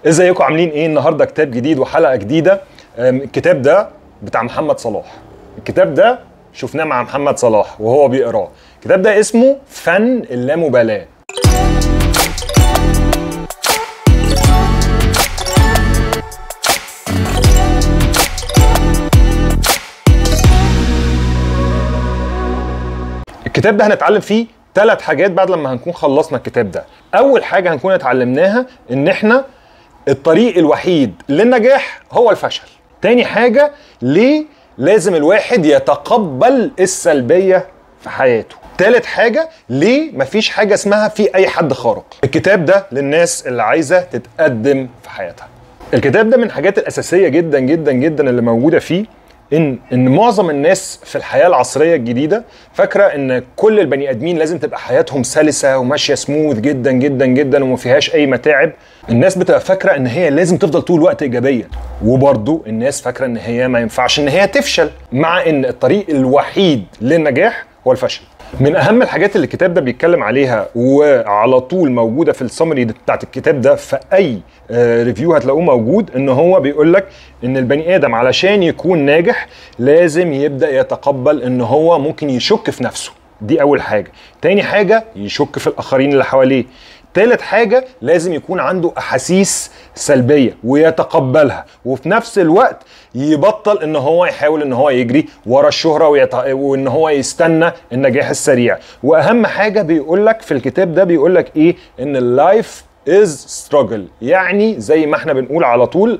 ازيكم عاملين ايه النهارده كتاب جديد وحلقه جديده أم، الكتاب ده بتاع محمد صلاح الكتاب ده شفناه مع محمد صلاح وهو بيقراه الكتاب ده اسمه فن اللامبالاه الكتاب ده هنتعلم فيه ثلاث حاجات بعد لما هنكون خلصنا الكتاب ده اول حاجه هنكون اتعلمناها ان احنا الطريق الوحيد للنجاح هو الفشل تاني حاجه ليه لازم الواحد يتقبل السلبيه في حياته تالت حاجة ليه مفيش حاجة اسمها في أي حد خارق الكتاب ده للناس اللي عايزة تتقدم في حياتها الكتاب ده من الحاجات الأساسية جدا جدا جدا اللي موجودة فيه ان ان معظم الناس في الحياه العصريه الجديده فاكره ان كل البني ادمين لازم تبقى حياتهم سلسه وماشيه سموث جدا جدا جدا وما فيهاش اي متاعب الناس بتبقى فاكره ان هي لازم تفضل طول الوقت ايجابيه وبرضو الناس فاكره ان هي ما ينفعش ان هي تفشل مع ان الطريق الوحيد للنجاح هو الفشل من اهم الحاجات اللي الكتاب ده بيتكلم عليها وعلى طول موجوده في السمري بتاعت الكتاب ده في اي آه، ريفيو هتلاقوه موجود ان هو بيقول لك ان البني ادم علشان يكون ناجح لازم يبدا يتقبل ان هو ممكن يشك في نفسه دي اول حاجه تاني حاجه يشك في الاخرين اللي حواليه تالت حاجة لازم يكون عنده أحاسيس سلبية ويتقبلها وفي نفس الوقت يبطل ان هو يحاول ان هو يجري ورا الشهرة ويت... وان هو يستنى النجاح السريع واهم حاجة بيقول لك في الكتاب ده بيقول لك ايه ان اللايف از ستراجل يعني زي ما احنا بنقول على طول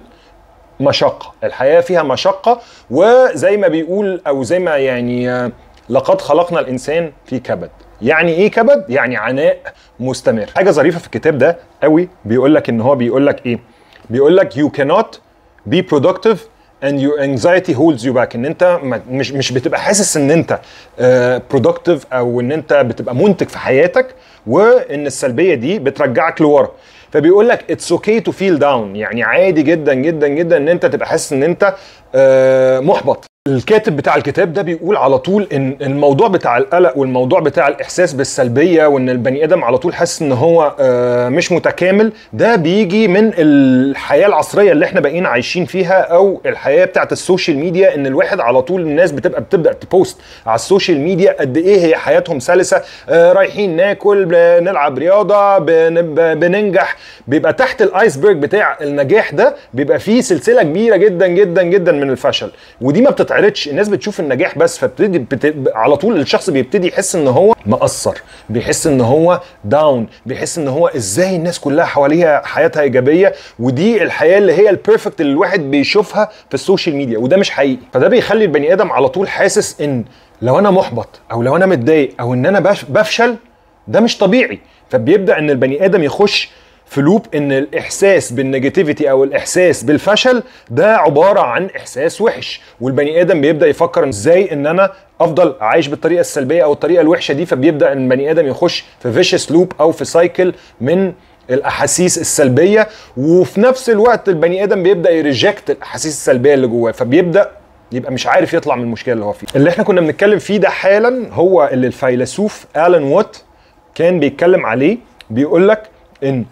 مشقة الحياة فيها مشقة وزي ما بيقول أو زي ما يعني آه، لقد خلقنا الإنسان في كبد يعني ايه كبد؟ يعني عناء مستمر. حاجة ظريفة في الكتاب ده قوي بيقول لك ان هو بيقول لك ايه؟ بيقول لك you cannot be productive and your anxiety holds you back ان انت ما- مش مش بتبقى حاسس ان انت آه، productive او ان انت بتبقى منتج في حياتك وان السلبية دي بترجعك لورا. فبيقول لك اتس اوكي تو فيل داون يعني عادي جدا جدا جدا ان انت تبقى حاسس ان انت آه، محبط الكاتب بتاع الكتاب ده بيقول على طول ان الموضوع بتاع القلق والموضوع بتاع الاحساس بالسلبيه وان البني ادم على طول حاسس ان هو آه، مش متكامل ده بيجي من الحياه العصريه اللي احنا بقينا عايشين فيها او الحياه بتاعت السوشيال ميديا ان الواحد على طول الناس بتبقى بتبدا تبوست على السوشيال ميديا قد ايه هي حياتهم سلسه آه، رايحين ناكل بنلعب رياضه بن- ب- بننجح بيبقى تحت الايسبرج بتاع النجاح ده بيبقى فيه سلسله كبيره جدا جدا جدا من الفشل ودي ما بتتعرضش الناس بتشوف النجاح بس فبتدي بت... على طول الشخص بيبتدي يحس ان هو مقصر بيحس ان هو داون بيحس ان هو ازاي الناس كلها حواليها حياتها ايجابيه ودي الحياه اللي هي البيرفكت اللي الواحد بيشوفها في السوشيال ميديا وده مش حقيقي فده بيخلي البني ادم على طول حاسس ان لو انا محبط او لو انا متضايق او ان انا بف- بفشل ده مش طبيعي فبيبدا ان البني ادم يخش في لوب ان الاحساس بالنيجاتيفيتي او الاحساس بالفشل ده عباره عن احساس وحش والبني ادم بيبدا يفكر ازاي ان انا افضل عايش بالطريقه السلبيه او الطريقه الوحشه دي فبيبدا ان البني ادم يخش في فيشس لوب او في سايكل من الاحاسيس السلبيه وفي نفس الوقت البني ادم بيبدا يريجكت الاحاسيس السلبيه اللي جواه فبيبدا يبقى مش عارف يطلع من المشكله اللي هو فيها اللي احنا كنا بنتكلم فيه ده حالا هو اللي الفيلسوف الان وات كان بيتكلم عليه بيقول لك ان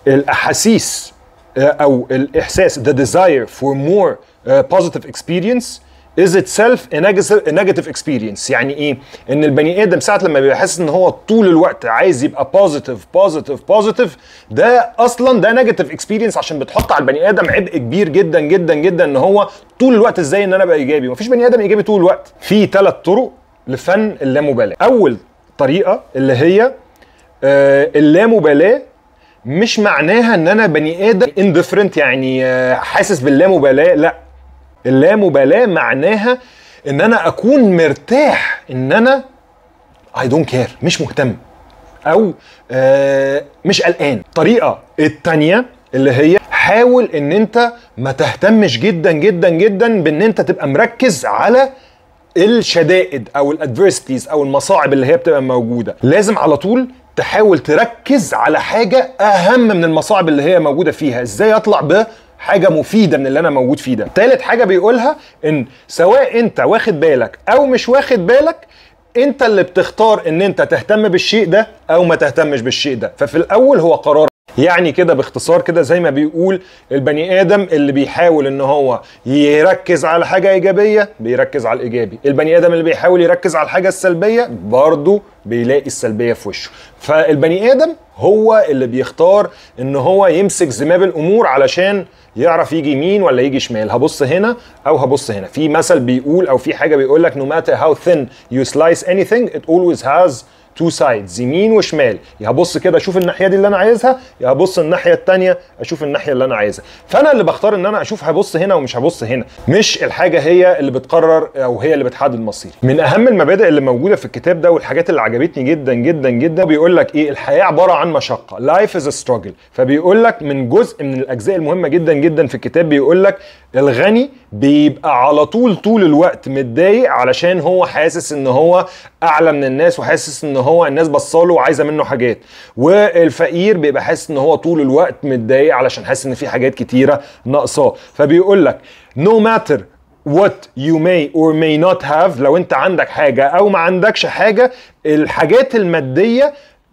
الاحاسيس آه، او الاحساس the desire for more uh, positive experience is itself a negative, a negative experience يعني ايه ان البني ادم ساعه لما بيبقى حاسس ان هو طول الوقت عايز يبقى positive positive positive ده اصلا ده negative experience عشان بتحط على البني ادم عبء كبير جدا جدا جدا ان هو طول الوقت ازاي ان انا ابقى ايجابي مفيش بني ادم ايجابي طول الوقت في ثلاث طرق لفن اللامبالاه اول طريقه اللي هي آه، اللامبالاه مش معناها ان انا بني ادم indifferent يعني آه، حاسس باللامبالاه لا اللامبالاه معناها ان انا اكون مرتاح ان انا I don't care مش مهتم او آه مش قلقان الطريقه التانية اللي هي حاول ان انت ما تهتمش جدا جدا جدا بان انت تبقى مركز على الشدائد او الادفيرسيتيز او المصاعب اللي هي بتبقى موجوده لازم على طول تحاول تركز على حاجه اهم من المصاعب اللي هي موجوده فيها ازاي اطلع بحاجه مفيده من اللي انا موجود فيه ده تالت حاجه بيقولها ان سواء انت واخد بالك او مش واخد بالك انت اللي بتختار ان انت تهتم بالشيء ده او ما تهتمش بالشيء ده ففي الاول هو قرار يعني كده باختصار كده زي ما بيقول البني ادم اللي بيحاول ان هو يركز على حاجه ايجابيه بيركز على الايجابي البني ادم اللي بيحاول يركز على الحاجه السلبيه برضه بيلاقي السلبيه في وشه فالبني ادم هو اللي بيختار ان هو يمسك زمام الامور علشان يعرف يجي يمين ولا يجي شمال هبص هنا او هبص هنا في مثل بيقول او في حاجه بيقول لك no matter how thin you slice anything it always has تو سايدز يمين وشمال يا هبص كده اشوف الناحيه دي اللي انا عايزها يا هبص الناحيه الثانيه اشوف الناحيه اللي انا عايزها فانا اللي بختار ان انا اشوف هبص هنا ومش هبص هنا مش الحاجه هي اللي بتقرر او هي اللي بتحدد مصيري من اهم المبادئ اللي موجوده في الكتاب ده والحاجات اللي عجبتني جدا جدا جدا بيقول لك ايه الحياه عباره عن مشقه لايف از ستراجل فبيقول لك من جزء من الاجزاء المهمه جدا جدا في الكتاب بيقول لك الغني بيبقى على طول طول الوقت متضايق علشان هو حاسس ان هو اعلى من الناس وحاسس ان هو الناس بصاله وعايزه منه حاجات والفقير بيبقى حاسس ان هو طول الوقت متضايق علشان حاسس ان في حاجات كتيره ناقصاه فبيقول لك no matter what you may or may not have لو انت عندك حاجه او ما عندكش حاجه الحاجات الماديه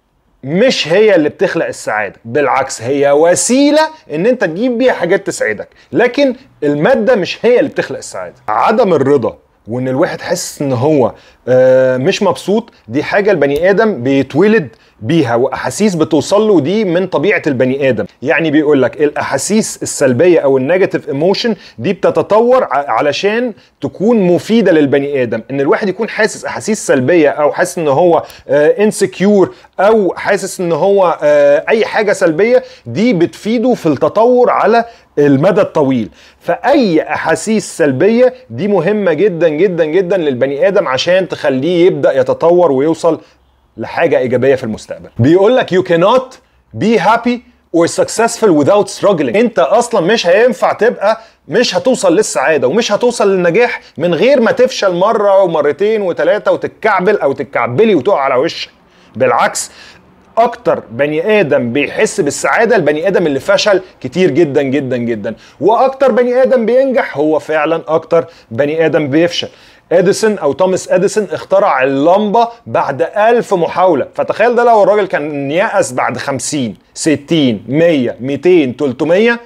مش هي اللي بتخلق السعاده بالعكس هي وسيله ان انت تجيب بيها حاجات تسعدك لكن الماده مش هي اللي بتخلق السعاده عدم الرضا وان الواحد حاسس ان هو آه، مش مبسوط دي حاجه البني ادم بيتولد بيها واحاسيس بتوصل له دي من طبيعه البني ادم يعني بيقول لك الاحاسيس السلبيه او النيجاتيف ايموشن دي بتتطور ع- علشان تكون مفيده للبني ادم ان الواحد يكون حاسس احاسيس سلبيه او حاسس ان هو انسكيور او حاسس ان هو آه، اي حاجه سلبيه دي بتفيده في التطور على المدى الطويل فاي احاسيس سلبيه دي مهمه جدا جدا جدا للبني ادم عشان تخليه يبدا يتطور ويوصل لحاجه ايجابيه في المستقبل بيقول لك you cannot be happy or successful without struggling انت اصلا مش هينفع تبقى مش هتوصل للسعاده ومش هتوصل للنجاح من غير ما تفشل مره ومرتين وثلاثه وتتكعبل او تتكعبلي وتقع على وشك بالعكس اكتر بني ادم بيحس بالسعاده البني ادم اللي فشل كتير جدا جدا جدا واكتر بني ادم بينجح هو فعلا اكتر بني ادم بيفشل اديسون او توماس اديسون اخترع اللمبه بعد ألف محاوله فتخيل ده لو الراجل كان يأس بعد 50 60 100 200 300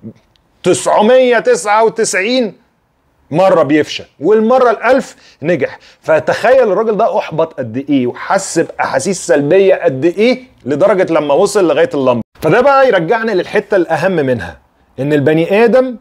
999 مرة بيفشل والمرة الألف نجح فتخيل الراجل ده أحبط قد إيه وحس بأحاسيس سلبية قد إيه لدرجة لما وصل لغاية اللمبة فده بقى يرجعنا للحتة الأهم منها إن البني آدم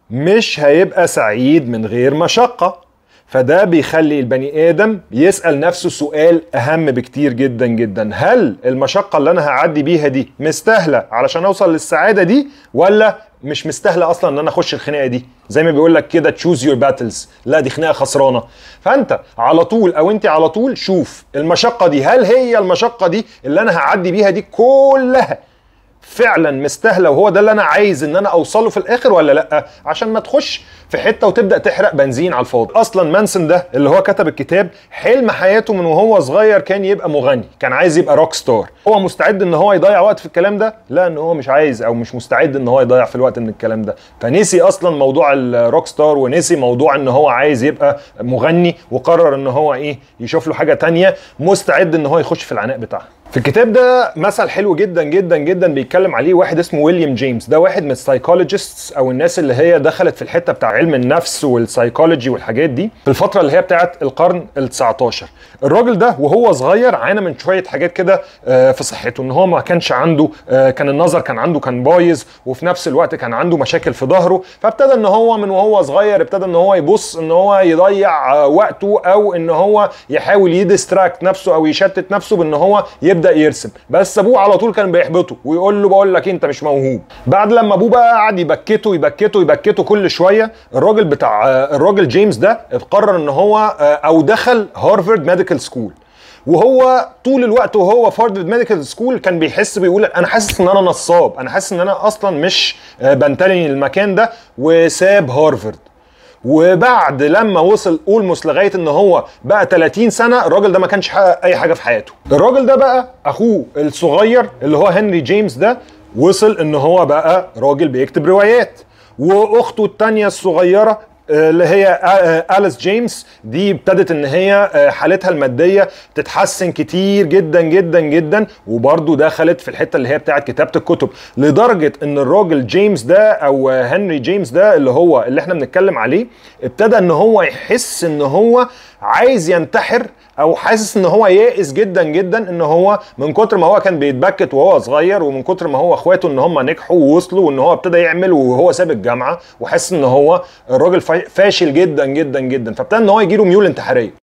مش هيبقى سعيد من غير مشقة فده بيخلي البني ادم يسال نفسه سؤال اهم بكتير جدا جدا هل المشقه اللي انا هعدي بيها دي مستاهله علشان اوصل للسعاده دي ولا مش مستاهله اصلا ان انا اخش الخناقه دي زي ما بيقول لك كده تشوز يور باتلز لا دي خناقه خسرانه فانت على طول او انت على طول شوف المشقه دي هل هي المشقه دي اللي انا هعدي بيها دي كلها فعلا مستاهله وهو ده اللي انا عايز ان انا اوصله في الاخر ولا لا عشان ما تخش في حته وتبدا تحرق بنزين على الفاضي اصلا مانسون ده اللي هو كتب الكتاب حلم حياته من وهو صغير كان يبقى مغني كان عايز يبقى روك ستار هو مستعد ان هو يضيع وقت في الكلام ده لا ان هو مش عايز او مش مستعد ان هو يضيع في الوقت من الكلام ده فنسي اصلا موضوع الروك ستار ونسي موضوع ان هو عايز يبقى مغني وقرر ان هو ايه يشوف له حاجه تانية مستعد ان هو يخش في العناء بتاعها في الكتاب ده مثل حلو جدا جدا جدا بيتكلم عليه واحد اسمه ويليام جيمس ده واحد من السايكولوجيستس او الناس اللي هي دخلت في الحته بتاع علم النفس والسايكولوجي والحاجات دي في الفتره اللي هي بتاعت القرن ال19 الراجل ده وهو صغير عانى من شويه حاجات كده آه، في صحته ان هو ما كانش عنده آه، كان النظر كان عنده كان بايظ وفي نفس الوقت كان عنده مشاكل في ظهره فابتدى ان هو من وهو صغير ابتدى ان هو يبص ان هو يضيع آه، وقته او ان هو يحاول يديستراكت نفسه او يشتت نفسه بان هو يبدا يرسم بس ابوه على طول كان بيحبطه ويقول له بقول لك انت مش موهوب بعد لما ابوه بقى قعد يبكته يبكته يبكته كل شويه الراجل بتاع آه، الراجل جيمس ده قرر ان هو آه، او دخل هارفارد ميديكال سكول وهو طول الوقت وهو في هارفارد ميديكال سكول كان بيحس بيقول انا حاسس ان انا نصاب انا حاسس ان انا اصلا مش آه، بنتمي للمكان ده وساب هارفارد وبعد لما وصل اولموس لغايه ان هو بقى 30 سنه الراجل ده ما كانش حقق اي حاجه في حياته الراجل ده بقى اخوه الصغير اللي هو هنري جيمس ده وصل ان هو بقى راجل بيكتب روايات واخته التانية الصغيره آه، اللي هي آه، آه، اليس جيمس دي ابتدت ان هي آه، حالتها الماديه تتحسن كتير جدا جدا جدا وبرده دخلت في الحته اللي هي بتاعت كتابه الكتب لدرجه ان الراجل جيمس ده او آه، هنري جيمس ده اللي هو اللي احنا بنتكلم عليه ابتدى ان هو يحس ان هو عايز ينتحر او حاسس ان هو يائس جدا جدا ان هو من كتر ما هو كان بيتبكت وهو صغير ومن كتر ما هو اخواته ان هم نجحوا ووصلوا وان هو ابتدى يعمل وهو ساب الجامعه وحاسس ان هو الراجل فا- فاشل جدا جدا جدا فابتدى ان هو يجيله ميول انتحاريه